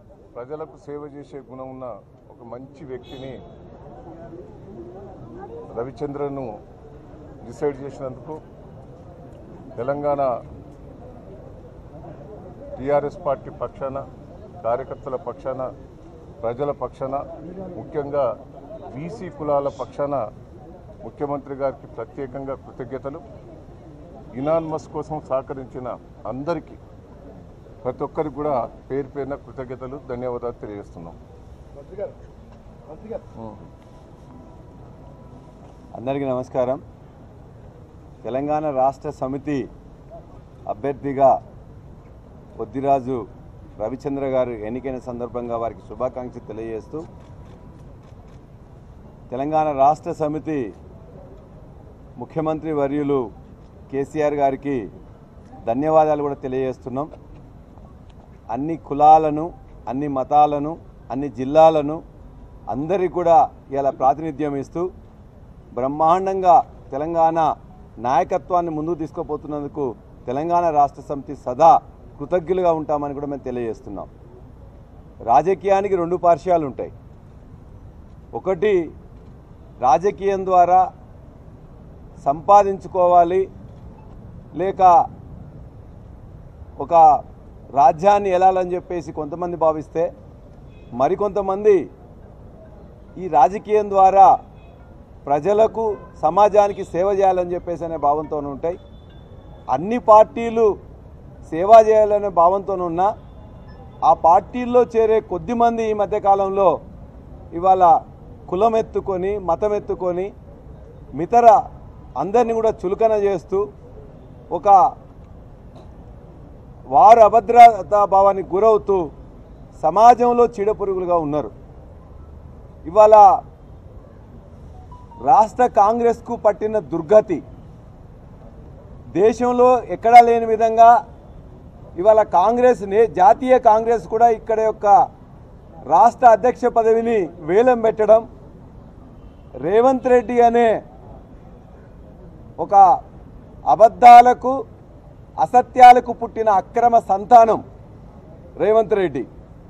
ప్రజలకు సేవ చేసే గుణం ఉన్న ఒక మంచి వ్యక్తిని రవిచంద్రను డిసైడ్ చేసినందుకు తెలంగాణ టీఆర్ఎస్ పార్టీ పక్షాన కార్యకర్తల పక్షాన ప్రజల పక్షాన ముఖ్యంగా బీసీ కులాల పక్షాన ముఖ్యమంత్రి గారికి ప్రత్యేకంగా కృతజ్ఞతలు ఇనాన్మస్ కోసం సహకరించిన అందరికీ ప్రతి ఒక్కరికి కూడా పేరు పేరున కృతజ్ఞతలు ధన్యవాదాలు తెలియజేస్తున్నాం అందరికీ నమస్కారం తెలంగాణ రాష్ట్ర సమితి అభ్యర్థిగా పొద్దిరాజు రవిచంద్ర గారు ఎన్నికైన సందర్భంగా వారికి శుభాకాంక్షలు తెలియజేస్తూ తెలంగాణ రాష్ట్ర సమితి ముఖ్యమంత్రి వర్యులు కేసీఆర్ గారికి ధన్యవాదాలు కూడా తెలియజేస్తున్నాం అన్ని కులాలను అన్ని మతాలను అన్ని జిల్లాలను అందరికీ కూడా ఇలా ప్రాతినిధ్యం ఇస్తూ బ్రహ్మాండంగా తెలంగాణ నాయకత్వాన్ని ముందుకు తీసుకుపోతున్నందుకు తెలంగాణ రాష్ట్ర సమితి సదా కృతజ్ఞులుగా ఉంటామని కూడా మేము తెలియజేస్తున్నాం రాజకీయానికి రెండు పార్శ్యాలు ఉంటాయి ఒకటి రాజకీయం ద్వారా సంపాదించుకోవాలి లేక ఒక రాజ్యాన్ని ఎలాలని చెప్పేసి కొంతమంది భావిస్తే మరికొంతమంది ఈ రాజకీయం ద్వారా ప్రజలకు సమాజానికి సేవ చేయాలని చెప్పేసి అనే భావంతో ఉంటాయి అన్ని పార్టీలు సేవ చేయాలనే భావంతో ఉన్నా ఆ పార్టీల్లో చేరే కొద్దిమంది ఈ మధ్యకాలంలో ఇవాళ కులం ఎత్తుకొని మతం ఎత్తుకొని మితర అందరినీ కూడా చులకన చేస్తూ ఒక వారు అభద్రతా భావానికి గురవుతూ సమాజంలో చీడపురుగులుగా ఉన్నారు ఇవాళ రాష్ట్ర కాంగ్రెస్కు పట్టిన దుర్గతి దేశంలో ఎక్కడా లేని విధంగా ఇవాళ కాంగ్రెస్ నే జాతీయ కాంగ్రెస్ కూడా ఇక్కడ యొక్క రాష్ట్ర అధ్యక్ష పదవిని వేలం పెట్టడం రేవంత్ రెడ్డి అనే ఒక అబద్ధాలకు అసత్యాలకు పుట్టిన అక్రమ సంతానం రేవంత్ రెడ్డి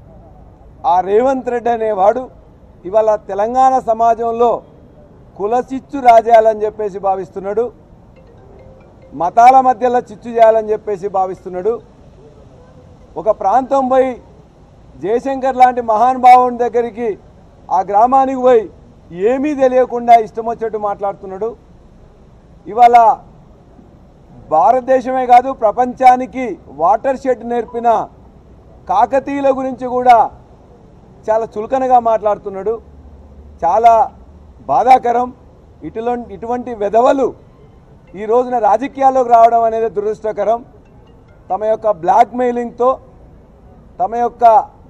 ఆ రేవంత్ రెడ్డి అనేవాడు ఇవాళ తెలంగాణ సమాజంలో కులచిచ్చు రాజేయాలని చెప్పేసి భావిస్తున్నాడు మతాల మధ్యలో చిచ్చు చేయాలని చెప్పేసి భావిస్తున్నాడు ఒక ప్రాంతం పోయి జయశంకర్ లాంటి మహానుభావుని దగ్గరికి ఆ గ్రామానికి పోయి ఏమీ తెలియకుండా ఇష్టం వచ్చేట్టు మాట్లాడుతున్నాడు ఇవాళ భారతదేశమే కాదు ప్రపంచానికి వాటర్ షెడ్ నేర్పిన కాకతీయుల గురించి కూడా చాలా చులకనగా మాట్లాడుతున్నాడు చాలా బాధాకరం ఇటులో ఇటువంటి వెధవలు ఈ రోజున రాజకీయాల్లోకి రావడం అనేది దురదృష్టకరం తమ యొక్క బ్లాక్మెయిలింగ్తో తమ యొక్క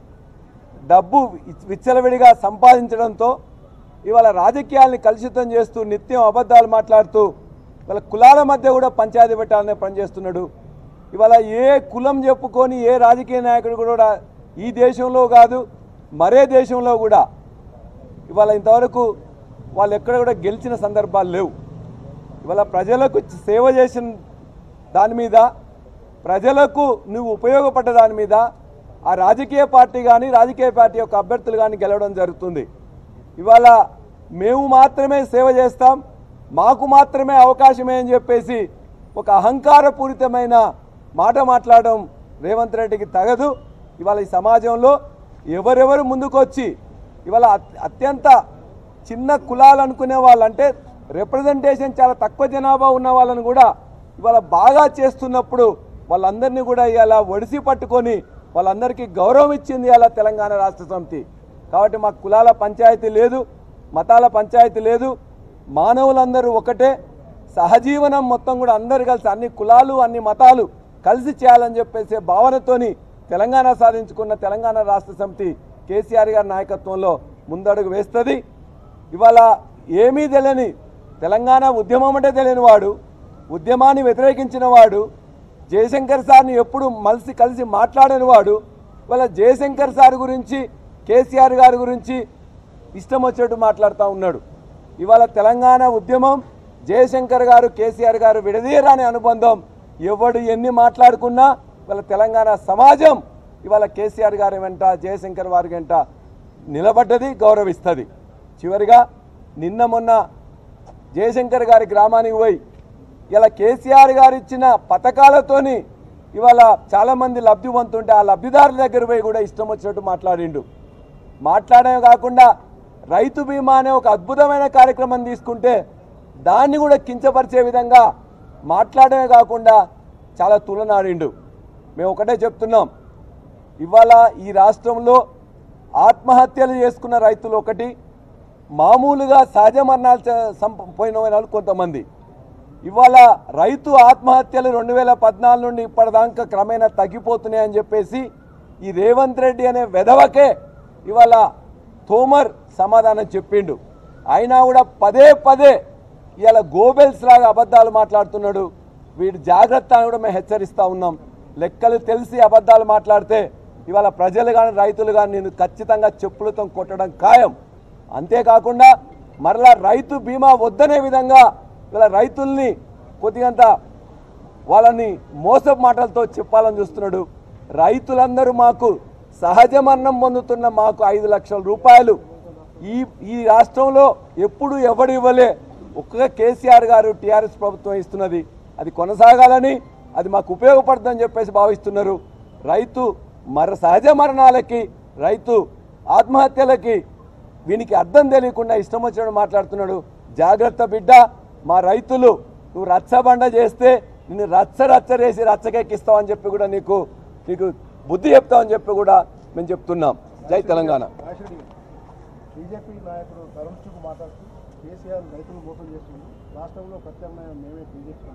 డబ్బు విచ్- విచ్చలవిడిగా సంపాదించడంతో ఇవాళ రాజకీయాల్ని కలుషితం చేస్తూ నిత్యం అబద్ధాలు మాట్లాడుతూ ఇవాళ కులాల మధ్య కూడా పంచాయతీ పెట్టాలనే పనిచేస్తున్నాడు ఇవాళ ఏ కులం చెప్పుకొని ఏ రాజకీయ నాయకుడు కూడా ఈ దేశంలో కాదు మరే దేశంలో కూడా ఇవాళ ఇంతవరకు వాళ్ళు ఎక్కడ కూడా గెలిచిన సందర్భాలు లేవు ఇవాళ ప్రజలకు సేవ చేసిన దాని మీద ప్రజలకు నువ్వు ఉపయోగపడ్డ దాని మీద ఆ రాజకీయ పార్టీ కానీ రాజకీయ పార్టీ యొక్క అభ్యర్థులు కానీ గెలవడం జరుగుతుంది ఇవాళ మేము మాత్రమే సేవ చేస్తాం మాకు మాత్రమే అవకాశమే అని చెప్పేసి ఒక అహంకారపూరితమైన మాట మాట్లాడడం రేవంత్ రెడ్డికి తగదు ఇవాళ ఈ సమాజంలో ఎవరెవరు ముందుకొచ్చి ఇవాళ అత్- అత్యంత చిన్న కులాలు అనుకునే వాళ్ళంటే రిప్రజెంటేషన్ చాలా తక్కువ జనాభా ఉన్న వాళ్ళని కూడా ఇవాళ బాగా చేస్తున్నప్పుడు వాళ్ళందరినీ కూడా ఇవాళ ఒడిసి పట్టుకొని వాళ్ళందరికీ గౌరవం ఇచ్చింది ఇవాళ తెలంగాణ రాష్ట్ర సమితి కాబట్టి మా కులాల పంచాయతీ లేదు మతాల పంచాయతీ లేదు మానవులందరూ ఒకటే సహజీవనం మొత్తం కూడా అందరు కలిసి అన్ని కులాలు అన్ని మతాలు కలిసి చేయాలని చెప్పేసి భావనతోని తెలంగాణ సాధించుకున్న తెలంగాణ రాష్ట్ర సమితి కేసీఆర్ గారి నాయకత్వంలో ముందడుగు వేస్తుంది ఇవాళ ఏమీ తెలియని తెలంగాణ ఉద్యమం అంటే తెలియని వాడు ఉద్యమాన్ని వ్యతిరేకించిన వాడు జయశంకర్ సార్ని ఎప్పుడు మలిసి కలిసి మాట్లాడని వాడు ఇవాళ జయశంకర్ సార్ గురించి కేసీఆర్ గారి గురించి ఇష్టం వచ్చేట్టు మాట్లాడుతూ ఉన్నాడు ఇవాళ తెలంగాణ ఉద్యమం జయశంకర్ గారు కేసీఆర్ గారు విడదీయరాని అనుబంధం ఎవడు ఎన్ని మాట్లాడుకున్నా ఇవాళ తెలంగాణ సమాజం ఇవాళ కేసీఆర్ గారి వెంట జయశంకర్ వారి వెంట నిలబడ్డది గౌరవిస్తుంది చివరిగా నిన్న మొన్న జయశంకర్ గారి గ్రామానికి పోయి ఇలా కేసీఆర్ గారు ఇచ్చిన పథకాలతోని ఇవాళ చాలామంది లబ్ధి పొందుతుంటే ఆ లబ్ధిదారుల దగ్గర పోయి కూడా ఇష్టం వచ్చినట్టు మాట్లాడిండు మాట్లాడమే కాకుండా రైతు బీమా అనే ఒక అద్భుతమైన కార్యక్రమం తీసుకుంటే దాన్ని కూడా కించపరిచే విధంగా మాట్లాడమే కాకుండా చాలా తులనాడిండు మేము ఒకటే చెప్తున్నాం ఇవాళ ఈ రాష్ట్రంలో ఆత్మహత్యలు చేసుకున్న రైతులు ఒకటి మామూలుగా సహజ మరణాలు చ- సంప పోయిన వాళ్ళు కొంతమంది ఇవాళ రైతు ఆత్మహత్యలు రెండు వేల పద్నాలుగు నుండి ఇప్పటిదాకా క్రమేణా తగ్గిపోతున్నాయని చెప్పేసి ఈ రేవంత్ రెడ్డి అనే వెధవకే ఇవాళ తోమర్ సమాధానం చెప్పిండు అయినా కూడా పదే పదే ఇవాళ గోబెల్స్ లాగా అబద్ధాలు మాట్లాడుతున్నాడు వీడు జాగ్రత్త అని కూడా మేము హెచ్చరిస్తూ ఉన్నాం లెక్కలు తెలిసి అబద్ధాలు మాట్లాడితే ఇవాళ ప్రజలు కానీ రైతులు కానీ నేను ఖచ్చితంగా చెప్పులతో కొట్టడం ఖాయం అంతేకాకుండా మరలా రైతు బీమా వద్దనే విధంగా ఇలా రైతుల్ని కొద్దిగంత వాళ్ళని మోసపు మాటలతో చెప్పాలని చూస్తున్నాడు రైతులందరూ మాకు సహజ మరణం పొందుతున్న మాకు ఐదు లక్షల రూపాయలు ఈ ఈ రాష్ట్రంలో ఎప్పుడు ఎవడు ఇవ్వలే ఒక్క కేసీఆర్ గారు టీఆర్ఎస్ ప్రభుత్వం ఇస్తున్నది అది కొనసాగాలని అది మాకు ఉపయోగపడుతుందని చెప్పేసి భావిస్తున్నారు రైతు మర సహజ మరణాలకి రైతు ఆత్మహత్యలకి వీనికి అర్థం తెలియకుండా ఇష్టం వచ్చినట్టు మాట్లాడుతున్నాడు జాగ్రత్త బిడ్డ మా రైతులు నువ్వు రచ్చబండ చేస్తే నిన్ను రచ్చ రచ్చ చేసి రచ్చకెక్కిస్తావని చెప్పి కూడా నీకు నీకు బుద్ధి చెప్తామని చెప్పి కూడా మేము చెప్తున్నాం జై తెలంగాణ రాశిరెడ్డి గారు బీజేపీ నాయకుడు తరుణ్ చుక్ మాట్లాడుతూ కేసీఆర్ రైతులు మోసం చేస్తుంది రాష్ట్రంలో ప్రత్యామ్నాయం మేమే బీజేపీ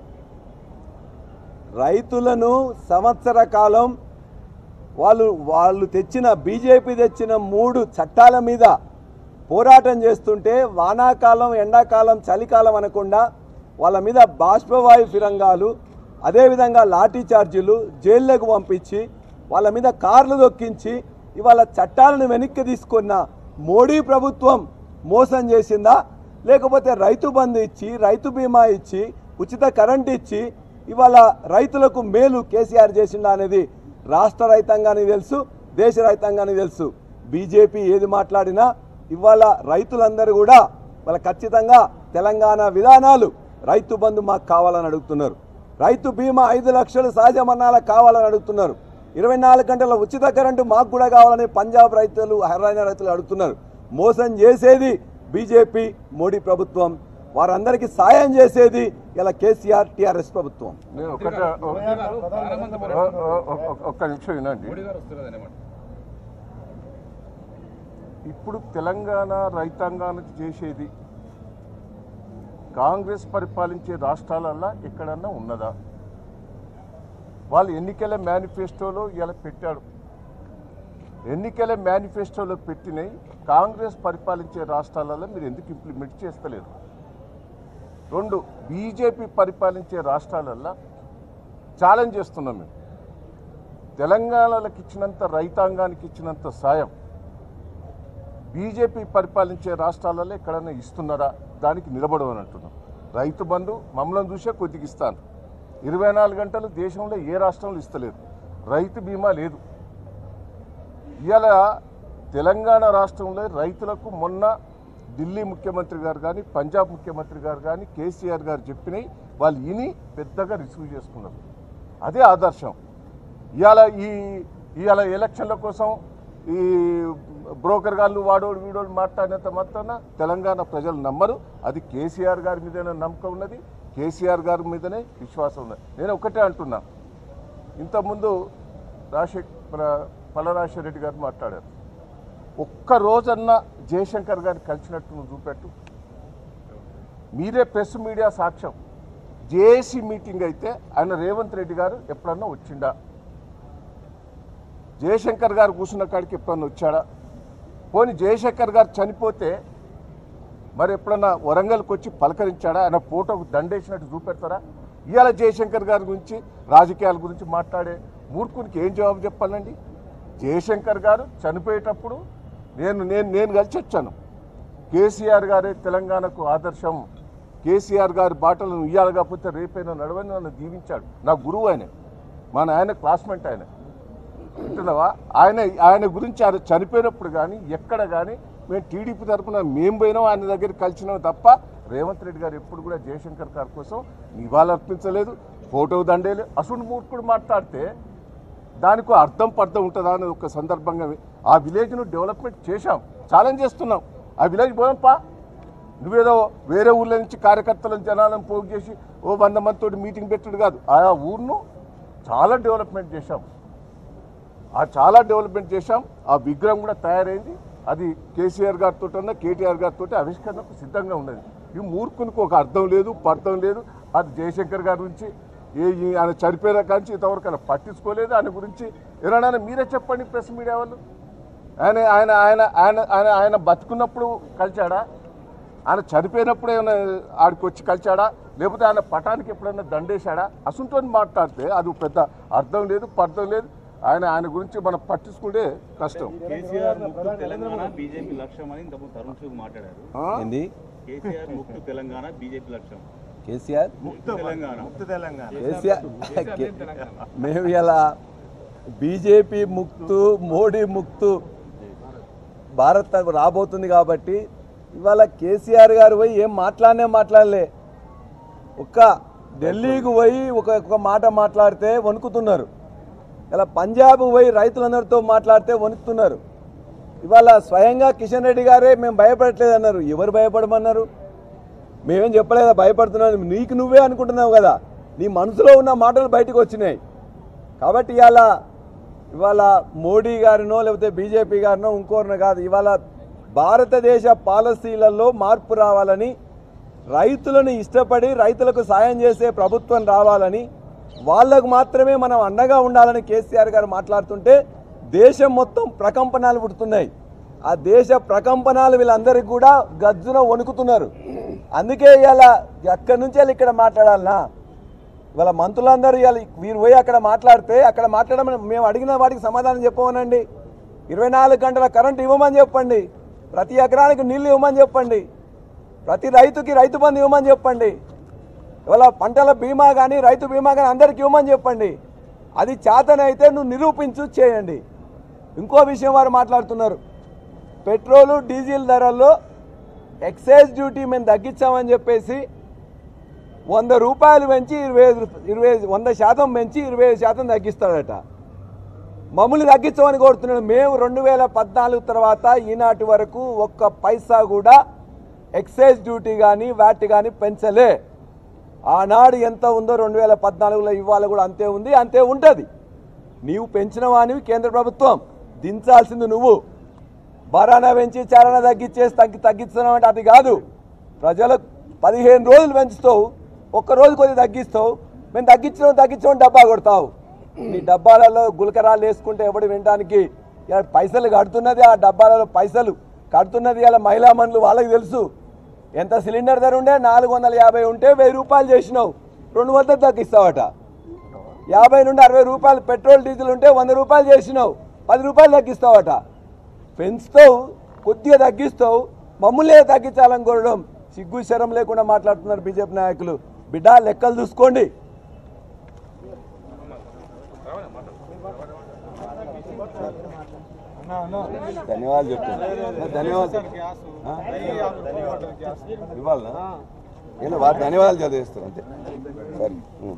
రైతులను సంవత్సర కాలం వాళ్ళు వాళ్ళు తెచ్చిన బీజేపీ తెచ్చిన మూడు చట్టాల మీద పోరాటం చేస్తుంటే వానాకాలం ఎండాకాలం చలికాలం అనకుండా వాళ్ళ మీద బాష్పవాయు ఫిరంగాలు అదేవిధంగా లాఠీ చార్జీలు జైళ్ళకు పంపించి వాళ్ళ మీద కార్లు దొక్కించి ఇవాళ చట్టాలను వెనక్కి తీసుకున్న మోడీ ప్రభుత్వం మోసం చేసిందా లేకపోతే రైతు బంధు ఇచ్చి రైతు బీమా ఇచ్చి ఉచిత కరెంట్ ఇచ్చి ఇవాళ రైతులకు మేలు కేసీఆర్ చేసిందా అనేది రాష్ట్ర రైతాంగానికి తెలుసు దేశ రైతాంగానికి తెలుసు బీజేపీ ఏది మాట్లాడినా ఇవాళ రైతులందరూ కూడా వాళ్ళ ఖచ్చితంగా తెలంగాణ విధానాలు రైతు బంధు మాకు కావాలని అడుగుతున్నారు రైతు బీమా ఐదు లక్షలు సహజ మరణాలకు కావాలని అడుగుతున్నారు ఇరవై నాలుగు గంటల ఉచిత కరెంటు మాకు కూడా కావాలని పంజాబ్ రైతులు హర్యానా రైతులు అడుగుతున్నారు మోసం చేసేది బీజేపీ మోడీ ప్రభుత్వం వారందరికీ సాయం చేసేది ఇలా కేసీఆర్ టీఆర్ఎస్ ప్రభుత్వం నేను ఒకటే ఒ- ఒ- ఒ- ఒక్క నిమిషం వినండి ఇప్పుడు తెలంగాణ రైతాంగానికి చేసేది కాంగ్రెస్ పరిపాలించే రాష్ట్రాలల్లో ఎక్కడన్నా ఉన్నదా వాళ్ళు ఎన్నికల మేనిఫెస్టోలో ఇలా పెట్టాడు ఎన్నికల మేనిఫెస్టోలో పెట్టినవి కాంగ్రెస్ పరిపాలించే రాష్ట్రాలలో మీరు ఎందుకు ఇంప్లిమెంట్ చేస్తలేరు రెండు బీజేపీ పరిపాలించే రాష్ట్రాలల్లో ఛాలెంజ్ చేస్తున్నాం మేము తెలంగాణలకు ఇచ్చినంత రైతాంగానికి ఇచ్చినంత సాయం బీజేపీ పరిపాలించే రాష్ట్రాలలో ఎక్కడైనా ఇస్తున్నారా దానికి నిలబడమని అంటున్నాం రైతు బంధు మమ్మల్ని చూసే కొద్దిగా ఇస్తాను ఇరవై నాలుగు గంటలు దేశంలో ఏ రాష్ట్రంలో ఇస్తలేదు రైతు బీమా లేదు ఇవాళ తెలంగాణ రాష్ట్రంలో రైతులకు మొన్న ఢిల్లీ ముఖ్యమంత్రి గారు కానీ పంజాబ్ ముఖ్యమంత్రి గారు కానీ కేసీఆర్ గారు చెప్పినవి వాళ్ళు విని పెద్దగా రిసీవ్ చేసుకున్నారు అదే ఆదర్శం ఇవాళ ఈ ఇవాళ ఎలక్షన్ల కోసం ఈ బ్రోకర్ గాళ్ళు వాడోడు వీడోడు మాట్లాడినంత మాత్రాన తెలంగాణ ప్రజలు నమ్మరు అది కేసీఆర్ గారి మీదనే నమ్మకం ఉన్నది కేసీఆర్ గారి మీదనే విశ్వాసం ఉన్నది నేను ఒకటే అంటున్నా ఇంతకుముందు రాజశేఖర్ మన పల్లరాజశేఖర రెడ్డి గారు మాట్లాడారు ఒక్క రోజన్నా జయశంకర్ గారిని కలిసినట్టు నువ్వు చూపెట్టు మీరే ప్రెస్ మీడియా సాక్ష్యం జేఏసీ మీటింగ్ అయితే ఆయన రేవంత్ రెడ్డి గారు ఎప్పుడన్నా వచ్చిండా జయశంకర్ గారు కూర్చున్న కాడికి ఎప్పుడన్నా వచ్చాడా పోనీ జయశంకర్ గారు చనిపోతే మరి ఎప్పుడన్నా వరంగల్కి వచ్చి పలకరించాడా ఆయన ఫోటోకు దండేసినట్టు చూపెడతారా ఇవాళ జయశంకర్ గారి గురించి రాజకీయాల గురించి మాట్లాడే మూర్ఖునికి ఏం జవాబు చెప్పాలండి జయశంకర్ గారు చనిపోయేటప్పుడు నేను నేను నేను కలిసి వచ్చాను కేసీఆర్ గారే తెలంగాణకు ఆదర్శం కేసీఆర్ గారి బాటలను ఇయ్యాలి కాకపోతే రేపైనా నడవని నన్ను దీవించాడు నా గురువు ఆయన మా నాయన క్లాస్మేట్ ఆయన వింటున్నావా ఆయన ఆయన గురించి ఆయన చనిపోయినప్పుడు కానీ ఎక్కడ కానీ మేము టీడీపీ తరఫున మేము పోయినాం ఆయన దగ్గరికి కలిసినాం తప్ప రేవంత్ రెడ్డి గారు ఎప్పుడు కూడా జయశంకర్ గారి కోసం నివాళులు అర్పించలేదు ఫోటో దండేలు అసలు మూర్ఖుడు మాట్లాడితే దానికి ఒక అర్థం పర్థం ఉంటుందా అని ఒక సందర్భంగా ఆ విలేజ్ను డెవలప్మెంట్ చేశాం ఛాలెంజ్ చేస్తున్నాం ఆ విలేజ్ పోదాంపా నువ్వేదో వేరే ఊళ్ళ నుంచి కార్యకర్తలను జనాలను పోగు చేసి ఓ వంద మందితో మీటింగ్ పెట్టుడు కాదు ఆ ఊరును చాలా డెవలప్మెంట్ చేశాం ఆ చాలా డెవలప్మెంట్ చేశాం ఆ విగ్రహం కూడా తయారైంది అది కేసీఆర్ గారితో కేటీఆర్ గారితో ఆవిష్కరణకు సిద్ధంగా ఉన్నది ఈ మూర్ఖునికి ఒక అర్థం లేదు పర్థం లేదు అది జయశంకర్ గారి గురించి ఏ ఈ ఆయన చనిపోయిన కాంచి ఇంతవరకు ఆయన పట్టించుకోలేదు ఆయన గురించి ఎవరైనా మీరే చెప్పండి ప్రెస్ మీడియా వాళ్ళు ఆయన ఆయన ఆయన ఆయన ఆయన ఆయన బతుకున్నప్పుడు కలిచాడా ఆయన చనిపోయినప్పుడు ఏమైనా ఆడికి వచ్చి కలిచాడా లేకపోతే ఆయన పటానికి ఎప్పుడైనా దండేశాడా అసుంటోని మాట్లాడితే అది పెద్ద అర్థం లేదు పర్థం లేదు ఆయన ఆయన గురించి మనం పట్టించుకుంటే కష్టం కేసీఆర్ ముక్తు తెలంగాణ బీజేపీ లక్ష్యం అని ఇంతకు తరుణ్ చూగ్ మాట్లాడారు ఆ? ఏంది కేసీఆర్ ముక్తు తెలంగాణ బీజేపీ లక్ష్యం కేసీఆర్ ముక్తు తెలంగాణ కేసీఆర్ మేము ఇలా బీజేపీ ముక్తు మోడీ ముక్తు భారత్ రాబోతుంది కాబట్టి ఇవాళ కేసీఆర్ గారు పోయి ఏం మాట్లాడనే మాట్లాడలే ఒక్క ఢిల్లీకి పోయి ఒక ఒక మాట మాట్లాడితే వణుకుతున్నారు ఇలా పంజాబ్ పోయి రైతులందరితో మాట్లాడితే వణుకుతున్నారు ఇవాళ స్వయంగా కిషన్ రెడ్డి గారే మేము భయపడట్లేదు అన్నారు ఎవరు భయపడమన్నారు మేమేం చెప్పలేదా భయపడుతున్నాను నీకు నువ్వే అనుకుంటున్నావు కదా నీ మనసులో ఉన్న మాటలు బయటకు వచ్చినాయి కాబట్టి ఇవాళ ఇవాళ మోడీ గారినో లేకపోతే బీజేపీ గారినో ఇంకోరినో కాదు ఇవాళ భారతదేశ పాలసీలలో మార్పు రావాలని రైతులను ఇష్టపడి రైతులకు సాయం చేసే ప్రభుత్వం రావాలని వాళ్ళకు మాత్రమే మనం అండగా ఉండాలని కేసీఆర్ గారు మాట్లాడుతుంటే దేశం మొత్తం ప్రకంపనాలు పుడుతున్నాయి ఆ దేశ ప్రకంపనాలు వీళ్ళందరికీ కూడా గజ్జున వణుకుతున్నారు అందుకే ఇవాళ అక్కడి నుంచి వెళ్ళి ఇక్కడ మాట్లాడాలనా ఇవాళ మంత్రులందరూ ఇవాళ వీరు పోయి అక్కడ మాట్లాడితే అక్కడ మాట్లాడమని మేము అడిగిన వాటికి సమాధానం చెప్పమనండి ఇరవై నాలుగు గంటల కరెంట్ ఇవ్వమని చెప్పండి ప్రతి ఎకరానికి నీళ్లు ఇవ్వమని చెప్పండి ప్రతి రైతుకి రైతు బంధు ఇవ్వమని చెప్పండి ఇవాళ పంటల బీమా కానీ రైతు బీమా కానీ అందరికి ఇవ్వమని చెప్పండి అది చేతనైతే నువ్వు నిరూపించు చేయండి ఇంకో విషయం వారు మాట్లాడుతున్నారు పెట్రోలు డీజిల్ ధరల్లో ఎక్సైజ్ డ్యూటీ మేము తగ్గించామని చెప్పేసి వంద రూపాయలు పెంచి ఇరవై ఐదు రూప- ఇరవై ఐదు- వంద శాతం పెంచి ఇరవై ఐదు శాతం తగ్గిస్తాడట మమ్మల్ని తగ్గించమని కోరుతున్నాడు మేము రెండు వేల పద్నాలుగు తర్వాత ఈనాటి వరకు ఒక్క పైసా కూడా ఎక్సైజ్ డ్యూటీ కానీ వ్యాట్ కానీ పెంచలే ఆనాడు ఎంత ఉందో రెండు వేల పద్నాలుగులో ఇవాళ కూడా అంతే ఉంది అంతే ఉంటుంది నీవు పెంచిన వానివి కేంద్ర ప్రభుత్వం దించాల్సింది నువ్వు బరానా పెంచి చారానా తగ్గించేసి తగ్గి తగ్గిస్తున్నావు అంటే అది కాదు ప్రజలకు పదిహేను రోజులు పెంచుతావు ఒక్క రోజు కొద్ది తగ్గిస్తావు మేము తగ్గించడం తగ్గించడం డబ్బా కొడతావు నీ డబ్బాలలో గులకరాలు వేసుకుంటే ఎవడు వినడానికి ఇలా పైసలు కడుతున్నది ఆ డబ్బాలలో పైసలు కడుతున్నది ఇలా మహిళా మనులు వాళ్ళకి తెలుసు ఎంత సిలిండర్ ధర ఉండే నాలుగు వందల యాభై ఉంటే వెయ్యి రూపాయలు చేసినావు రెండు వందలు తగ్గిస్తావట యాభై నుండి అరవై రూపాయలు పెట్రోల్ డీజిల్ ఉంటే వంద రూపాయలు చేసినావు పది రూపాయలు తగ్గిస్తావట పెంచుతావు కొద్దిగా తగ్గిస్తావు మమ్మల్నే తగ్గించాలని కోరడం సిగ్గు శరం లేకుండా మాట్లాడుతున్నారు బీజేపీ నాయకులు బిడ్డ లెక్కలు చూసుకోండి ధన్యవాదాలు చెప్తాను ధన్యవాదాలు ఇవ్వాలనా నేను వారి ధన్యవాదాలు చదివిస్తాను అంతే సరే ఉం.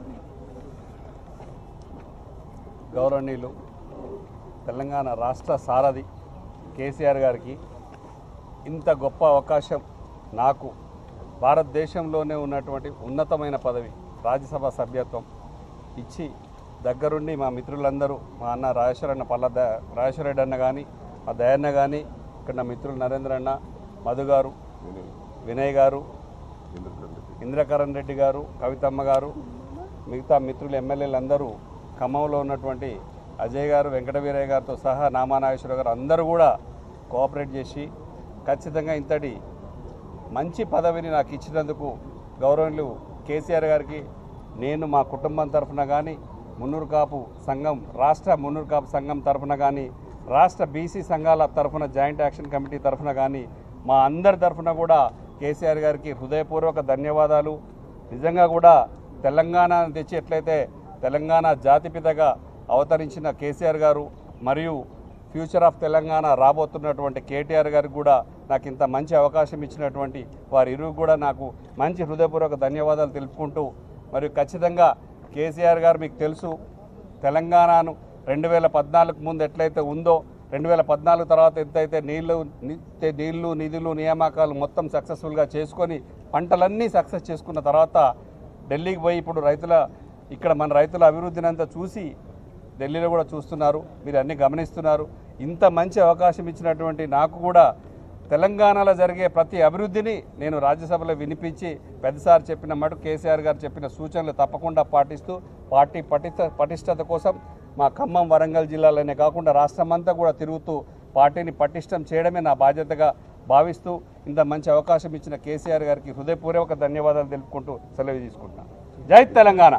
గౌరవనీయులు తెలంగాణ రాష్ట్ర సారథి కేసీఆర్ గారికి ఇంత గొప్ప అవకాశం నాకు భారతదేశంలోనే ఉన్నటువంటి ఉన్నతమైన పదవి రాజ్యసభ సభ్యత్వం ఇచ్చి దగ్గరుండి మా మిత్రులందరూ మా అన్న రాజేశ్వర అన్న పల్ల ద రాజేశ్వరరెడ్డి అన్న కానీ మా దయన్న కానీ ఇక్కడ నా మిత్రులు నరేంద్ర అన్న మధు గారు వినయ్ గారు ఇంద్రకరణ్ రెడ్డి గారు కవితమ్మ గారు మిగతా మిత్రులు ఎమ్మెల్యేలు అందరూ ఖమ్మంలో ఉన్నటువంటి అజయ్ గారు వెంకటవీరయ్య గారితో సహా నామానాగేశ్వర గారు అందరూ కూడా కోఆపరేట్ చేసి ఖచ్చితంగా ఇంతటి మంచి పదవిని నాకు ఇచ్చినందుకు గౌరవనీయులు కేసీఆర్ గారికి నేను మా కుటుంబం తరఫున కానీ మున్నూరు కాపు సంఘం రాష్ట్ర మున్నూరు కాపు సంఘం తరఫున కానీ రాష్ట్ర బీసీ సంఘాల తరఫున జాయింట్ యాక్షన్ కమిటీ తరఫున కానీ మా అందరి తరఫున కూడా కేసీఆర్ గారికి హృదయపూర్వక ధన్యవాదాలు నిజంగా కూడా తెలంగాణ తెచ్చి ఎట్లయితే తెలంగాణ జాతిపితగా అవతరించిన కేసీఆర్ గారు మరియు ఫ్యూచర్ ఆఫ్ తెలంగాణ రాబోతున్నటువంటి కేటీఆర్ గారికి కూడా నాకు ఇంత మంచి అవకాశం ఇచ్చినటువంటి వారి ఇరువు కూడా నాకు మంచి హృదయపూర్వక ధన్యవాదాలు తెలుపుకుంటూ మరియు ఖచ్చితంగా కేసీఆర్ గారు మీకు తెలుసు తెలంగాణను రెండు వేల పద్నాలుగు ముందు ఎట్లయితే ఉందో రెండు వేల పద్నాలుగు తర్వాత ఎంతైతే నీళ్లు నిత్య నీళ్లు నిధులు నియామకాలు మొత్తం సక్సెస్ఫుల్గా చేసుకొని పంటలన్నీ సక్సెస్ చేసుకున్న తర్వాత ఢిల్లీకి పోయి ఇప్పుడు రైతుల ఇక్కడ మన రైతుల అభివృద్ధిని అంతా చూసి ఢిల్లీలో కూడా చూస్తున్నారు మీరు అన్ని గమనిస్తున్నారు ఇంత మంచి అవకాశం ఇచ్చినటువంటి నాకు కూడా తెలంగాణలో జరిగే ప్రతి అభివృద్ధిని నేను రాజ్యసభలో వినిపించి పెద్దసారి చెప్పిన మటు కేసీఆర్ గారు చెప్పిన సూచనలు తప్పకుండా పాటిస్తూ పార్టీ పటిష్ట పటిష్టత కోసం మా ఖమ్మం వరంగల్ జిల్లాలోనే కాకుండా రాష్ట్రమంతా కూడా తిరుగుతూ పార్టీని పటిష్టం చేయడమే నా బాధ్యతగా భావిస్తూ ఇంత మంచి అవకాశం ఇచ్చిన కేసీఆర్ గారికి హృదయపూర్వక ధన్యవాదాలు తెలుపుకుంటూ సెలవు తీసుకుంటున్నాను జై తెలంగాణ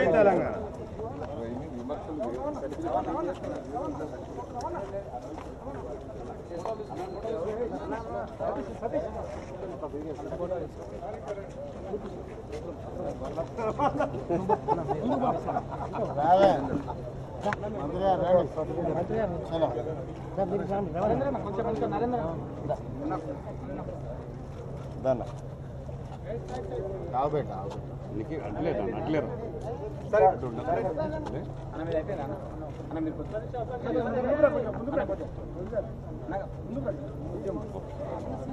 రావే మంత్రి గారు రండి చలో దాన్న ఆవు బేట ఆవు బేట అంటలేరు అంటలేరు ముందుకు రండి.